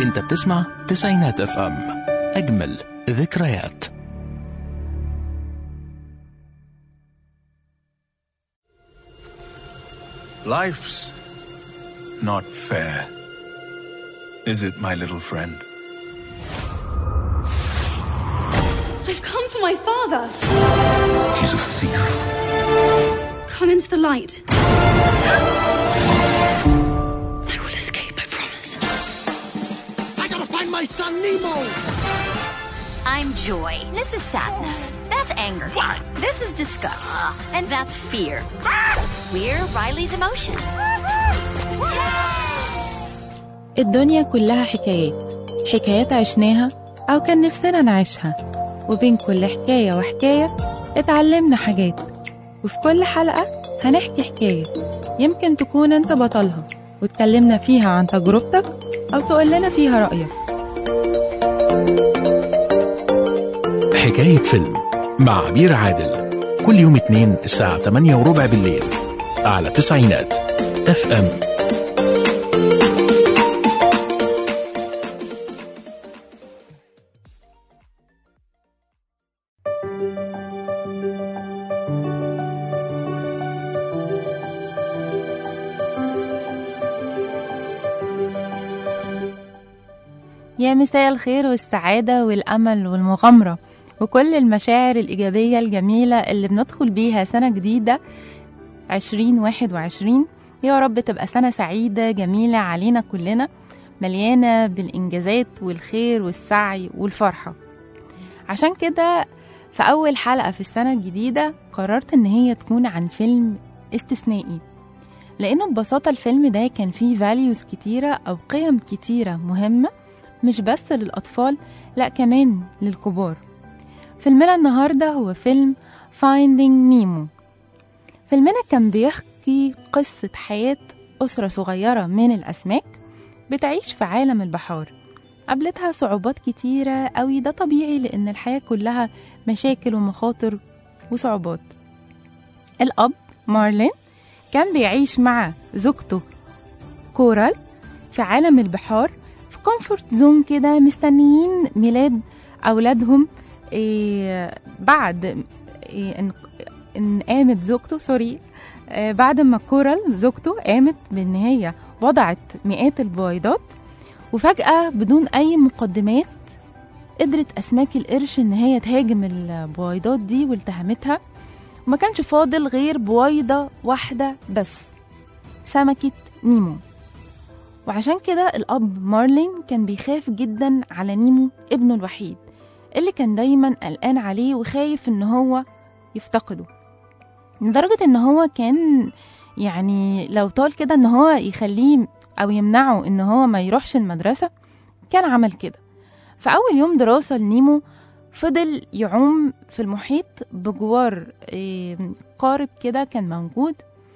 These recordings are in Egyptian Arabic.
انت بتسمع تسعينات اف ام اجمل ذكريات Life's not fair. Is it, my little friend? I've come for my father. He's a thief. Come into the light. I will escape, I promise. I gotta find my son Nemo! I'm joy. This is sadness. That's anger. What? This is disgust. And that's fear. We're Riley's emotions. الدنيا كلها حكايات حكايات عشناها أو كان نفسنا نعيشها وبين كل حكاية وحكاية اتعلمنا حاجات وفي كل حلقة هنحكي حكاية يمكن تكون انت بطلها واتكلمنا فيها عن تجربتك أو تقول لنا فيها رأيك حكاية فيلم مع عبير عادل كل يوم اثنين الساعة 8 وربع بالليل على تسعينات اف ام يا مساء الخير والسعادة والأمل والمغامرة وكل المشاعر الإيجابية الجميلة اللي بندخل بيها سنة جديدة 2021 يا رب تبقى سنة سعيدة جميلة علينا كلنا مليانة بالإنجازات والخير والسعي والفرحة عشان كده في أول حلقة في السنة الجديدة قررت إن هي تكون عن فيلم استثنائي لأنه ببساطة الفيلم ده كان فيه values كتيرة أو قيم كتيرة مهمة مش بس للأطفال لأ كمان للكبار فيلمنا النهاردة هو فيلم Finding Nemo فيلمنا كان بيحكي قصة حياة أسرة صغيرة من الأسماك بتعيش في عالم البحار قابلتها صعوبات كتيرة أوي ده طبيعي لأن الحياة كلها مشاكل ومخاطر وصعوبات الأب مارلين كان بيعيش مع زوجته كورال في عالم البحار في كومفورت زون كده مستنيين ميلاد أولادهم إيه بعد إيه إن, إن قامت زوجته سوري إيه بعد ما كورال زوجته قامت بإن هي وضعت مئات البويضات وفجأة بدون أي مقدمات قدرت أسماك القرش إن هي تهاجم البويضات دي والتهمتها وما كانش فاضل غير بويضة واحدة بس سمكة نيمو وعشان كده الأب مارلين كان بيخاف جدا على نيمو ابنه الوحيد اللي كان دايما قلقان عليه وخايف إن هو يفتقده لدرجة إن هو كان يعني لو طال كده إن هو يخليه أو يمنعه إن هو ما يروحش المدرسة كان عمل كده فأول يوم دراسة لنيمو فضل يعوم في المحيط بجوار إيه، قارب كده كان موجود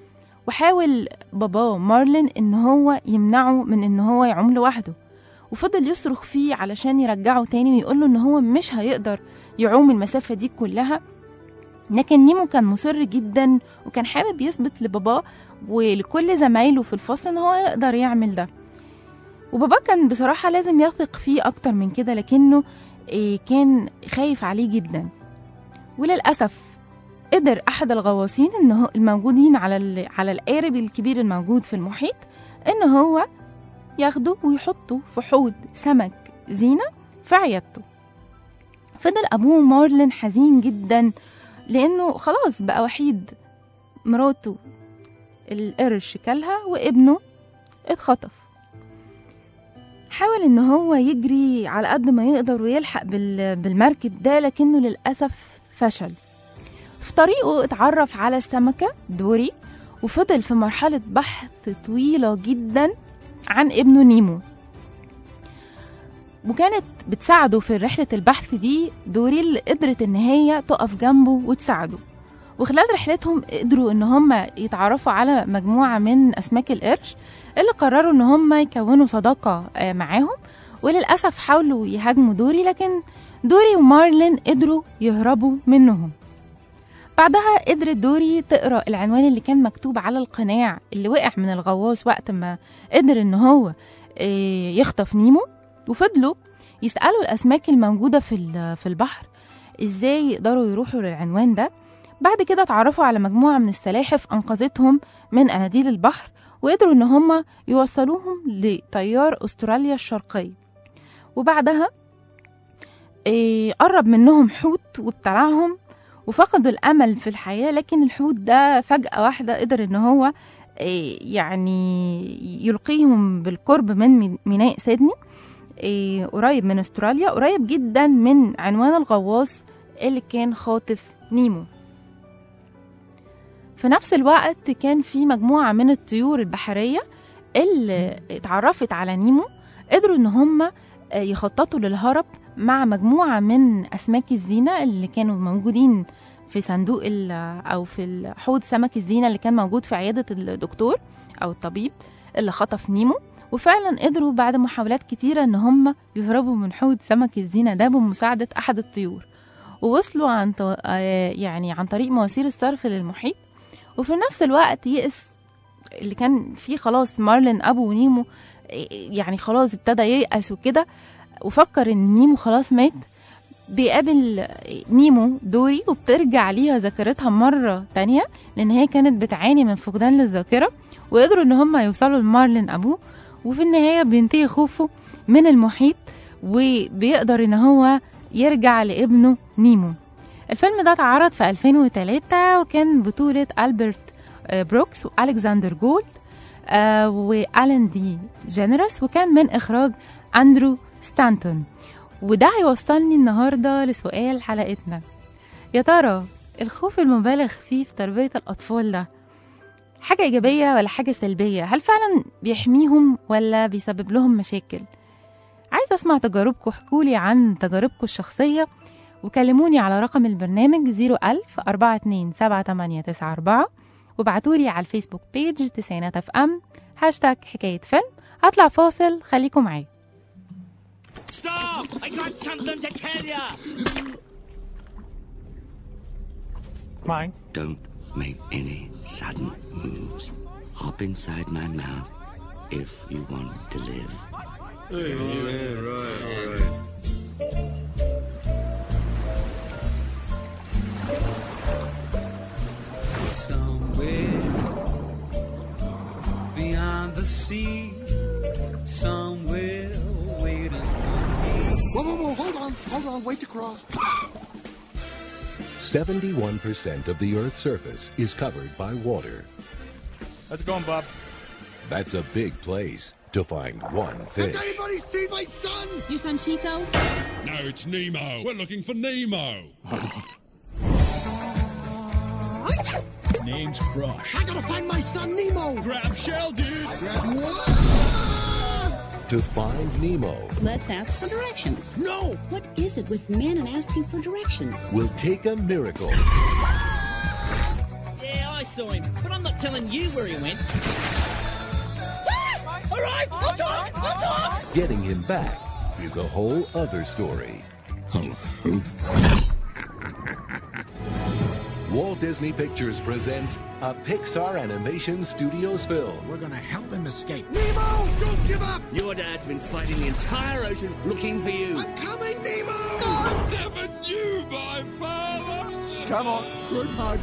وحاول باباه مارلين ان هو يمنعه من ان هو يعوم لوحده وفضل يصرخ فيه علشان يرجعه تاني ويقوله ان هو مش هيقدر يعوم المسافة دي كلها لكن نيمو كان مصر جدا وكان حابب يثبت لباباه ولكل زمايله في الفصل ان هو يقدر يعمل ده وبابا كان بصراحة لازم يثق فيه أكتر من كده لكنه إيه، كان خايف عليه جدا وللأسف قدر أحد الغواصين إن هو الموجودين على ال- على القارب الكبير الموجود في المحيط إن هو ياخده ويحطه في حوض سمك زينة في عيادته فضل أبوه مارلين حزين جدا لأنه خلاص بقى وحيد مراته القرش كلها وابنه اتخطف حاول ان هو يجري على قد ما يقدر ويلحق بال- بالمركب ده لكنه للأسف فشل في طريقه اتعرف على السمكة دوري وفضل في مرحلة بحث طويلة جدا عن ابنه نيمو وكانت بتساعده في رحلة البحث دي دوري اللي قدرت ان هي تقف جنبه وتساعده وخلال رحلتهم قدروا ان هم يتعرفوا على مجموعة من اسماك القرش اللي قرروا ان هم يكونوا صداقة آه، معاهم وللأسف حاولوا يهاجموا دوري لكن دوري ومارلين قدروا يهربوا منهم بعدها قدرت دوري تقرا العنوان اللي كان مكتوب على القناع اللي وقع من الغواص وقت ما قدر ان هو آه، يخطف نيمو وفضلوا يسألوا الأسماك الموجودة في ال- في البحر إزاي يقدروا يروحوا للعنوان ده بعد كده اتعرفوا على مجموعة من السلاحف أنقذتهم من أناديل البحر وقدروا إن هم يوصلوهم لطيار أستراليا الشرقية وبعدها إيه قرب منهم حوت وابتلعهم وفقدوا الأمل في الحياة لكن الحوت ده فجأة واحدة قدر إن هو إيه يعني يلقيهم بالقرب من مي- ميناء سيدني إيه قريب من استراليا قريب جدا من عنوان الغواص اللي كان خاطف نيمو في نفس الوقت كان في مجموعة من الطيور البحرية اللي اتعرفت على نيمو قدروا ان هم يخططوا للهرب مع مجموعة من أسماك الزينة اللي كانوا موجودين في صندوق ال- أو في حوض سمك الزينة اللي كان موجود في عيادة الدكتور أو الطبيب اللي خطف نيمو وفعلا قدروا بعد محاولات كتيرة إن هم يهربوا من حوض سمك الزينة ده بمساعدة أحد الطيور ووصلوا عن ط- آه يعني عن طريق مواسير الصرف للمحيط وفي نفس الوقت يئس اللي كان فيه خلاص مارلين أبو ونيمو آه، يعني خلاص ابتدى ييأس وكده وفكر إن نيمو خلاص مات بيقابل نيمو دوري وبترجع ليها ذاكرتها مرة تانية لأن هي كانت بتعاني من فقدان للذاكرة وقدروا إن هم يوصلوا لمارلين أبوه وفي النهاية بينتهي خوفه من المحيط وبيقدر إن هو يرجع لابنه نيمو الفيلم ده اتعرض في 2003 وكان بطولة ألبرت آه، بروكس وألكسندر جولد آه، وألين دي جينيرس وكان من إخراج أندرو ستانتون وده هيوصلني النهاردة لسؤال حلقتنا يا ترى الخوف المبالغ فيه في تربية الأطفال ده حاجة إيجابية ولا حاجة سلبية هل فعلا بيحميهم ولا بيسبب لهم مشاكل عايزة أسمع تجاربكم احكولي عن تجاربكم الشخصية وكلموني على رقم البرنامج 01000 42 7894 وابعتولي على الفيسبوك بيج تسعينات اف ام هاشتاج حكاية فيلم هطلع فاصل خليكم معايا Stop! I got something to tell ya! Mine. Don't make any sudden moves. Hop inside my mouth if you want to live. Somewhere beyond the sea, somewhere waiting. Whoa, whoa, whoa, hold on, hold on, wait to cross. 71% of the Earth's surface is covered by water. How's it going, Bob? That's a big place to find one fish. Has anybody seen my son? Your son Chico? No, it's Nemo. We're looking for Nemo. Name's Crush. I gotta find my son Nemo. Grab shell, dude. Grab what? To find Nemo Let's ask for directions. No. What is it with men and asking for directions? will take a miracle. Yeah, I saw him, but I'm not telling you where he went. All right, I'll talk. I'll talk. Getting him back is a whole other story. Walt Disney Pictures presents a Pixar Animation Studios film. We're gonna help him escape. Nemo, don't give up. Your dad's been fighting the entire ocean looking for you. I'm coming, Nemo. Never knew my father. Come on. Good hug.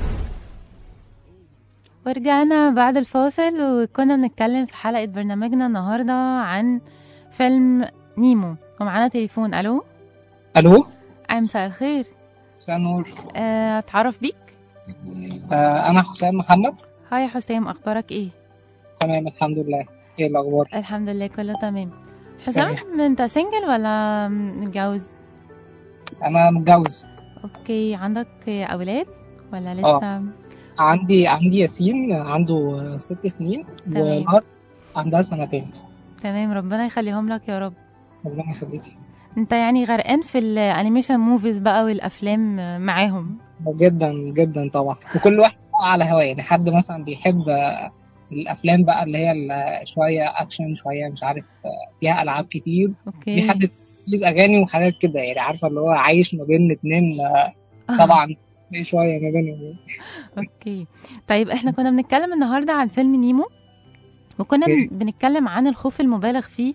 ورجعنا بعد الفاصل وكنا بنتكلم في حلقة برنامجنا النهاردة عن فيلم نيمو ومعانا تليفون ألو الو أي مساء الخير مساء نور آه، أتعرف بيك آه انا حسام محمد هاي يا حسام أخبارك إيه تمام الحمد لله ايه الاخبار الحمد لله كله تمام حسام أنت سنجل ولا متجوز انا متجوز أوكي عندك أولاد ولا لسه عندي عندي ياسين عنده آه، ست سنين تمام. ونهار عندها سنتين تمام ربنا يخليهم لك يا رب ربنا يخليكي انت يعني غرقان في الانيميشن موفيز بقى والافلام معاهم جدا جدا طبعا وكل واحد بقى على هواه يعني حد مثلا بيحب آه، الافلام بقى اللي هي ال- شويه اكشن شويه مش عارف آه، فيها العاب كتير اوكي في حد بيلبس اغاني وحاجات كده يعني عارفه اللي هو عايش ما بين اتنين آه، طبعا في شويه ما بينهم اوكي طيب احنا كنا بنتكلم النهارده عن فيلم نيمو وكنا اوكي. بن- بنتكلم عن الخوف المبالغ فيه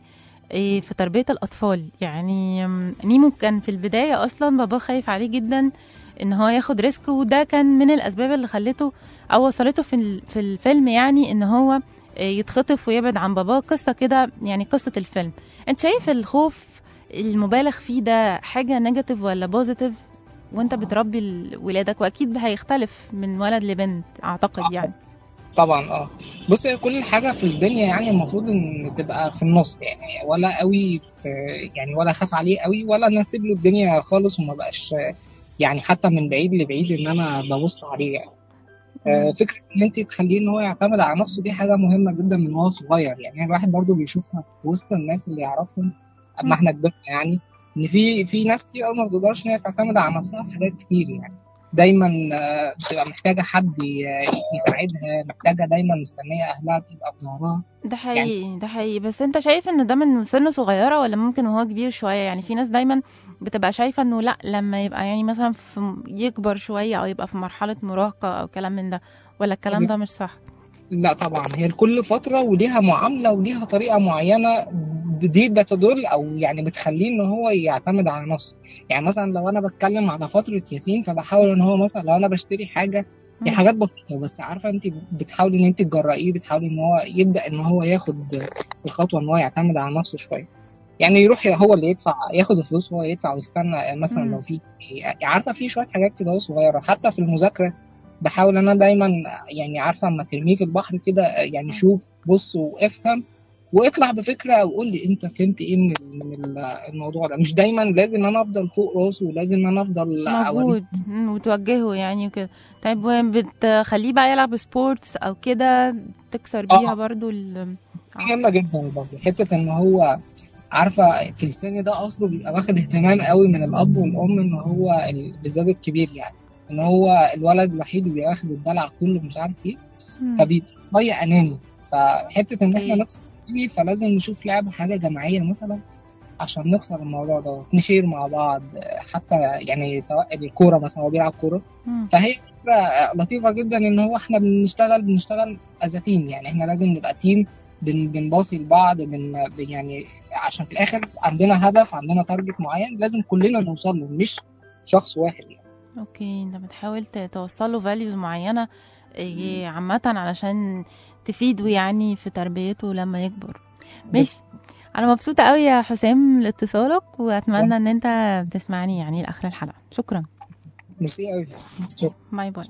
إيه، في تربية الأطفال يعني م، نيمو كان في البداية أصلا باباه خايف عليه جدا إن هو ياخد ريسك وده كان من الأسباب اللي خلته أو وصلته في ال- في الفيلم يعني إن هو إيه، يتخطف ويبعد عن باباه قصة كده يعني قصة الفيلم أنت شايف الخوف المبالغ فيه ده حاجة نيجاتيف ولا بوزيتيف وانت بتربي ال- ولادك واكيد هيختلف من ولد لبنت اعتقد يعني طبعا اه بص هي كل حاجه في الدنيا يعني المفروض ان تبقى في النص يعني ولا قوي في يعني ولا خاف عليه قوي ولا انا اسيب له الدنيا خالص وما بقاش يعني حتى من بعيد لبعيد ان انا ببص عليه يعني آه، فكره ان انت تخليه ان هو يعتمد على نفسه دي حاجه مهمه جدا من وهو صغير يعني الواحد برضو بيشوفها في وسط الناس اللي يعرفهم اما احنا كبرنا يعني ان في في ناس كتير قوي ما بتقدرش ان هي تعتمد على نفسها في حاجات كتير يعني دايما آه، بتبقى محتاجه حد ي- يساعدها محتاجه دايما مستنيه اهلها تبقى في ظهرها ده حقيقي ده حقيقي بس انت شايف ان ده من سن صغيره ولا ممكن وهو كبير شويه يعني في ناس دايما بتبقى شايفه انه لا لما يبقى يعني مثلا في يكبر شويه او يبقى في مرحله مراهقه او كلام من ده ولا الكلام ده مش صح لا طبعا هي كل فترة وليها معاملة وليها طريقة معينة دي بتدل أو يعني بتخليه إن هو يعتمد على نفسه يعني مثلا لو أنا بتكلم على فترة ياسين فبحاول إن هو مثلا لو أنا بشتري حاجة هي مم. حاجات بسيطة بس عارفة أنت بتحاولي إن أنت تجرئيه بتحاولي إن هو يبدأ إن هو ياخد الخطوة إن هو يعتمد على نفسه شوية يعني يروح هو اللي يدفع ياخد الفلوس هو يدفع ويستنى مثلا مم. لو في عارفة في شوية حاجات كده صغيرة حتى في المذاكرة بحاول انا دايما يعني عارفه اما ترميه في البحر كده يعني شوف بص وافهم واطلع بفكره وقول لي انت فهمت ايه من ال- من ال- الموضوع ده مش دايما لازم انا افضل فوق راسه ولازم انا افضل أوريه. موجود مم، وتوجهه يعني وكده طيب وبتخليه بقى يلعب سبورتس او كده تكسر بيها آه. برضو ال... مهمه جدا برضه حته ان هو عارفه في السن ده اصله بيبقى واخد اهتمام قوي من الاب والام ان هو ال- بالذات الكبير يعني ان هو الولد الوحيد اللي بيبقى واخد الدلع كله مش عارف ايه مم. فبيبقى شويه اناني فحته ان احنا أوكي. نكسر اناني فلازم نشوف لعبه حاجه جماعيه مثلا عشان نكسر الموضوع ده نشير مع بعض حتى يعني سواء الكوره مثلا هو بيلعب كوره مم. فهي فكره لطيفه جدا ان هو احنا بنشتغل بنشتغل از تيم يعني احنا لازم نبقى تيم بن بنباصي لبعض بن بن- يعني عشان في الاخر عندنا هدف عندنا تارجت معين لازم كلنا نوصل له مش شخص واحد يعني اوكي انت بتحاول ت- توصل له فاليوز معينه إيه، عامه علشان تفيده يعني في تربيته لما يكبر ماشي انا مبسوطه قوي يا حسام لاتصالك واتمنى ان انت تسمعني يعني لاخر الحلقه شكرا ميرسي قوي باي باي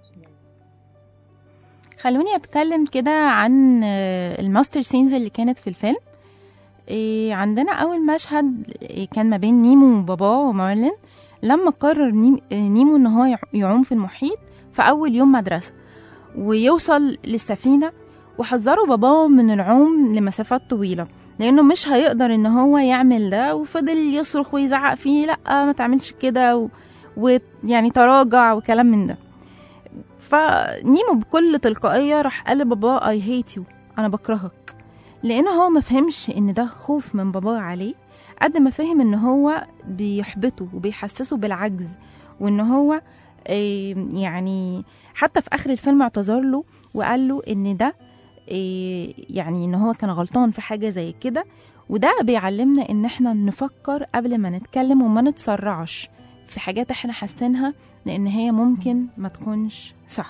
خلوني اتكلم كده عن آه، الماستر سينز اللي كانت في الفيلم إيه عندنا اول مشهد إيه كان ما بين نيمو وباباه ومارلين لما قرر نيم- آه، نيمو ان هو يع- يعوم في المحيط في اول يوم مدرسه ويوصل للسفينه وحذروا باباه من العوم لمسافات طويله لانه مش هيقدر ان هو يعمل ده وفضل يصرخ ويزعق فيه لا ما تعملش كده و- ويعني تراجع وكلام من ده فنيمو بكل تلقائية راح قال لباباه I hate you أنا بكرهك لأنه هو ما فهمش إن ده خوف من باباه عليه قد ما فهم إن هو بيحبطه وبيحسسه بالعجز وإن هو آه، يعني حتى في آخر الفيلم اعتذر له وقال له إن ده آه، يعني إن هو كان غلطان في حاجة زي كده وده بيعلمنا إن إحنا نفكر قبل ما نتكلم وما نتسرعش في حاجات إحنا حاسينها لان هي ممكن ما تكونش صح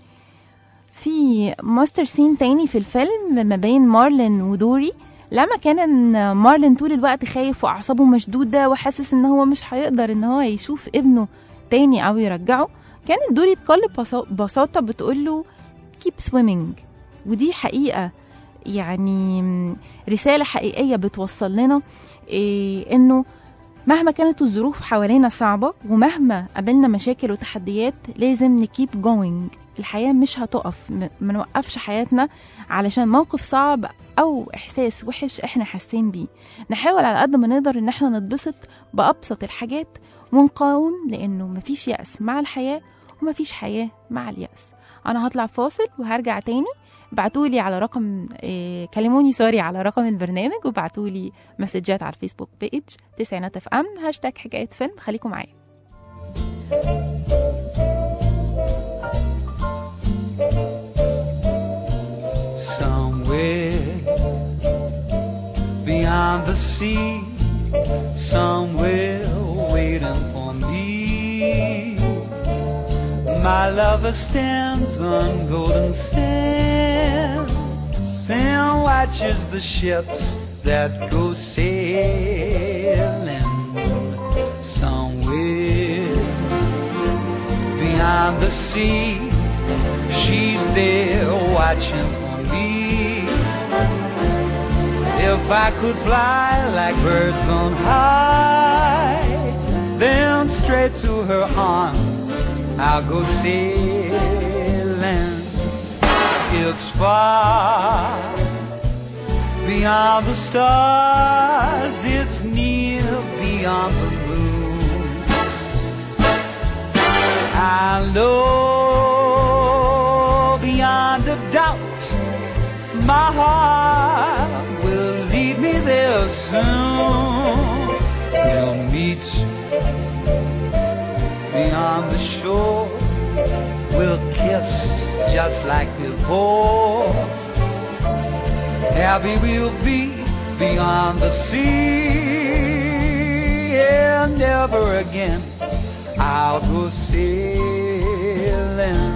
في ماستر سين تاني في الفيلم ما بين مارلين ودوري لما كان إن مارلين طول الوقت خايف واعصابه مشدوده وحاسس ان هو مش هيقدر ان هو يشوف ابنه تاني او يرجعه كانت دوري بكل بسا- بساطه بتقول له keep swimming ودي حقيقه يعني رساله حقيقيه بتوصل لنا إيه انه مهما كانت الظروف حوالينا صعبة ومهما قابلنا مشاكل وتحديات لازم نكيب جوينج الحياة مش هتقف م- ما نوقفش حياتنا علشان موقف صعب أو إحساس وحش إحنا حاسين بيه نحاول على قد ما نقدر إن إحنا نتبسط بأبسط الحاجات ونقاوم لأنه مفيش يأس مع الحياة ومفيش حياة مع اليأس أنا هطلع فاصل وهرجع تاني ابعتولي على رقم إيه كلموني سوري على رقم البرنامج وابعتولي مسجات على الفيسبوك بيج تسعينات اف ام هاشتاج حكايه فيلم خليكم معايا somewhere beyond beyond the sea, somewhere waiting for me. My lover stands on golden sands and watches the ships that go sailing somewhere beyond the sea. She's there watching for me. If I could fly like birds on high, then straight to her arms I'll go sailing. It's far beyond the stars, it's near beyond the moon. I know beyond a doubt my heart will lead me there soon. We'll meet beyond the shore. We'll kiss just like before. Happy we'll be beyond the sea. And never again I'll go sailing.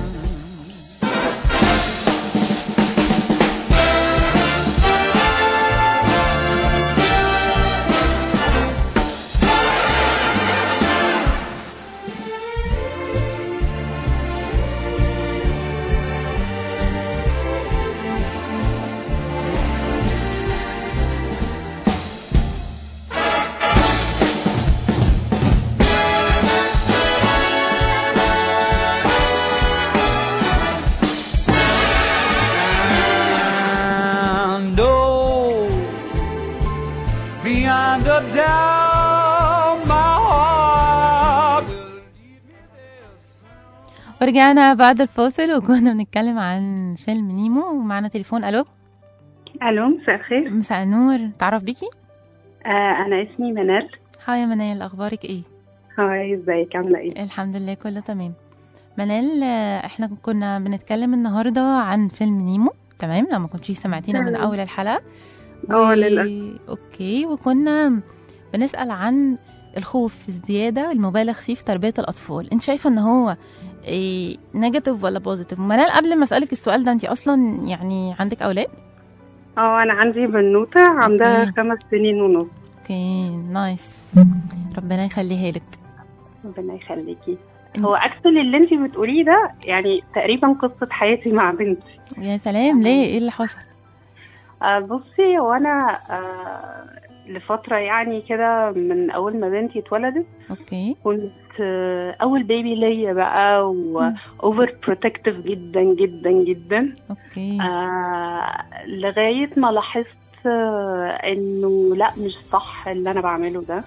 And oh, beyond a doubt, my heart ورجعنا بعد الفاصل وكنا بنتكلم عن فيلم نيمو ومعنا تليفون الو الو مساء الخير مساء النور تعرف بيكي آه انا اسمي منال هاي يا منال اخبارك ايه هاي ازيك عامله ايه الحمد لله كله تمام منال آه، احنا كنا بنتكلم النهارده عن فيلم نيمو تمام لو ما كنتيش سمعتينا من تمام. اول الحلقه اه للاسف اوكي وكنا بنسال عن الخوف الزياده المبالغ فيه في تربيه الاطفال انت شايفه ان هو إيه نيجاتيف ولا بوزيتيف منال قبل ما اسالك السؤال ده انت اصلا يعني عندك اولاد اه انا عندي بنوته عندها أوكي. خمس سنين ونص اوكي نايس ربنا يخليها لك ربنا يخليكي هو اكشلي اللي انت بتقوليه ده يعني تقريبا قصه حياتي مع بنتي يا سلام ليه ايه اللي حصل آه بصي هو انا آه لفتره يعني كده من اول ما بنتي اتولدت اوكي كنت آه اول بيبي ليا بقى واوفر بروتكتيف جدا جدا جدا اوكي آه لغاية ما لاحظت آه انه لا مش صح اللي انا بعمله ده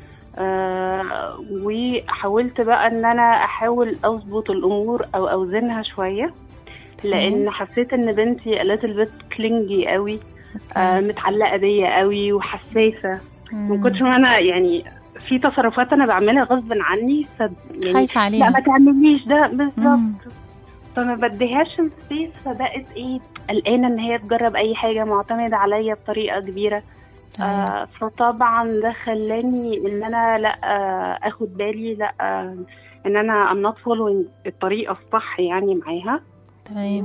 آه وحاولت بقى ان انا احاول اظبط الامور او اوزنها شوية لان حسيت ان بنتي قالت البيت كلينجي قوي آه متعلقة بيا قوي وحساسة من كتر ما انا يعني في تصرفات انا بعملها غصب عني ف يعني خايفة عليها. لا ما تعمليش ده بالظبط فما بديهاش السبيس فبقت ايه قلقانه ان هي تجرب اي حاجه معتمده عليا بطريقه كبيره آه فطبعا ده خلاني ان انا لا آه اخد بالي لا آه ان انا I'm not following الطريقه الصح يعني معاها تمام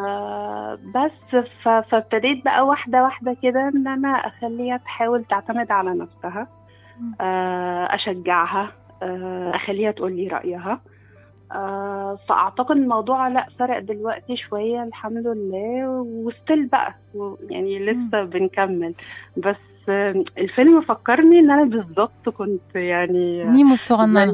وبس ف- فابتديت بقى واحده واحده كده ان انا اخليها تحاول تعتمد على نفسها آه، اشجعها آه، اخليها تقول لي رايها آه، فاعتقد الموضوع لا فرق دلوقتي شويه الحمد لله وستيل بقى و- يعني لسه بنكمل بس آه، الفيلم فكرني ان انا بالظبط كنت يعني نيمو الصغننه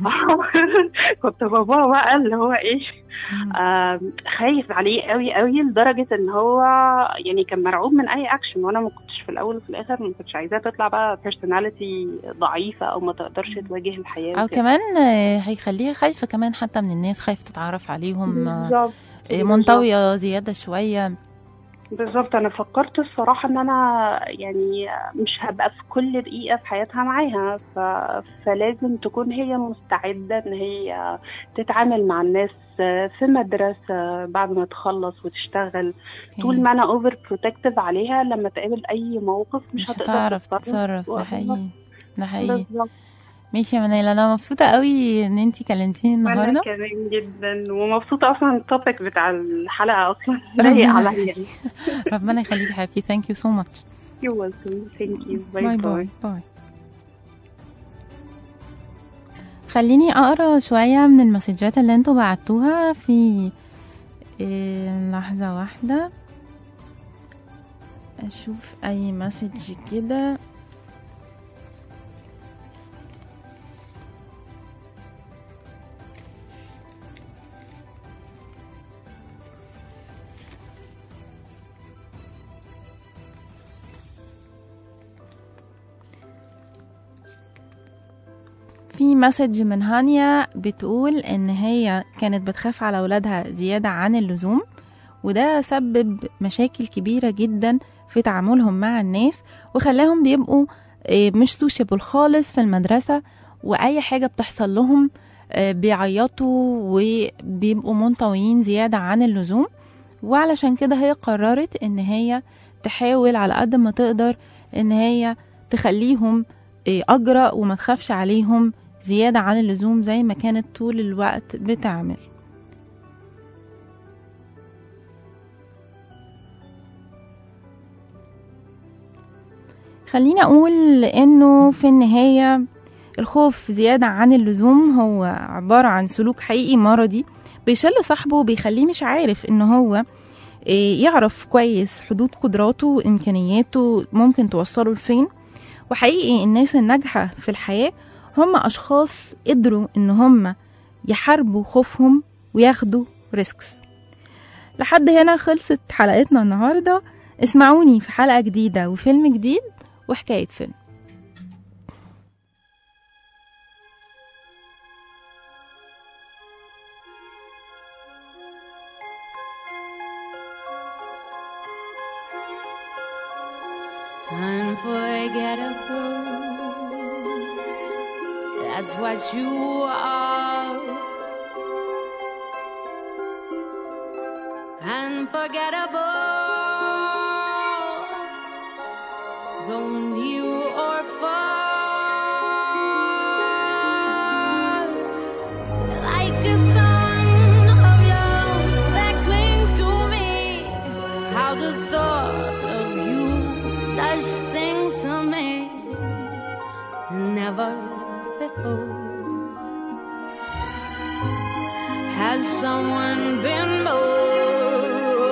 كنت باباه بقى اللي هو ايه آه خايف عليه قوي قوي لدرجه ان هو يعني كان مرعوب من اي اكشن وانا ما كنتش في الاول وفي الاخر ما كنتش عايزاها تطلع بقى بيرسوناليتي ضعيفه او ما تقدرش تواجه الحياه او وكده. كمان آه، هيخليها خايفه كمان حتى من الناس خايفه تتعرف عليهم آه، بالظبط آه، منطويه زياده شويه بالظبط انا فكرت الصراحه ان انا يعني مش هبقى في كل دقيقه في حياتها معاها ف... فلازم تكون هي مستعده ان هي تتعامل مع الناس في مدرسه بعد ما تخلص وتشتغل طول ما انا اوفر بروتكتيف عليها لما تقابل اي موقف مش, مش هتقدر هتعرف تتصرف ده حقيقي ده حقيقي بالظبط ماشي يا منال انا مبسوطه قوي ان انتي كلمتيني انا النهارده كمان جدا ومبسوطه اصلا التوبيك بتاع الحلقه اصلا ربنا لايق عليا يخليك. ربنا يخليكي حبيبتي ثانك يو سو ماتش You're welcome. Thank you. Bye باي bye. باي باي خليني اقرا شويه من المسجات اللي انتوا بعتوها في إيه، لحظه واحده اشوف اي مسج كده في مسج من هانيا بتقول ان هي كانت بتخاف على ولادها زيادة عن اللزوم وده سبب مشاكل كبيرة جدا في تعاملهم مع الناس وخلاهم بيبقوا آه، مش سوشيبل خالص في المدرسة وأي حاجة بتحصل لهم آه، بيعيطوا وبيبقوا منطويين زيادة عن اللزوم وعلشان كده هي قررت ان هي تحاول على قد ما تقدر ان هي تخليهم آه، أجرأ وما تخافش عليهم زيادة عن اللزوم زي ما كانت طول الوقت بتعمل خليني أقول إنه في النهاية الخوف زيادة عن اللزوم هو عبارة عن سلوك حقيقي مرضي بيشل صاحبه وبيخليه مش عارف إن هو إيه، يعرف كويس حدود قدراته وإمكانياته ممكن توصله لفين وحقيقي الناس الناجحة في الحياة هم أشخاص قدروا إن هم يحاربوا خوفهم وياخدوا ريسكس لحد هنا خلصت حلقتنا النهاردة اسمعوني في حلقة جديدة وفيلم جديد وحكاية فيلم Unforgettable. That's what you are. Unforgettable. Don't you or far. Like a song of love that clings to me. How the thought of you does things to me. Never before has someone been more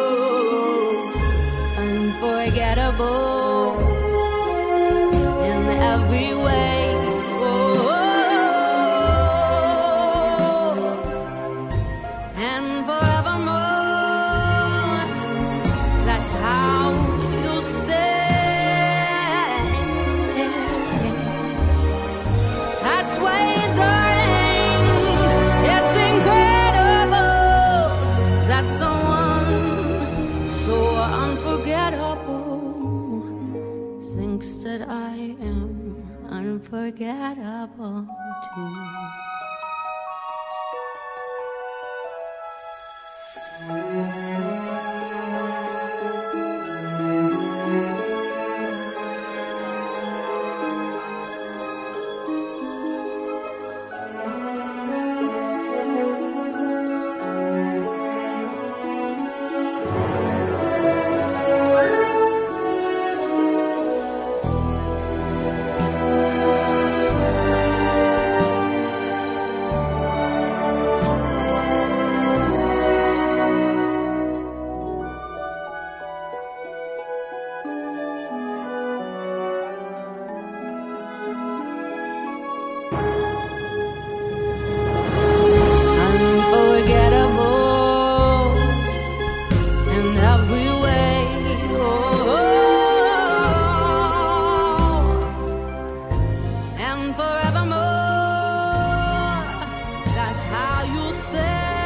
unforgettable in every way. Oh, and forevermore. That's how you stay. That's why, darling, it's incredible that someone so unforgettable thinks that I am unforgettable too. unforgettable in every way. Oh, and forevermore, that's how you stay.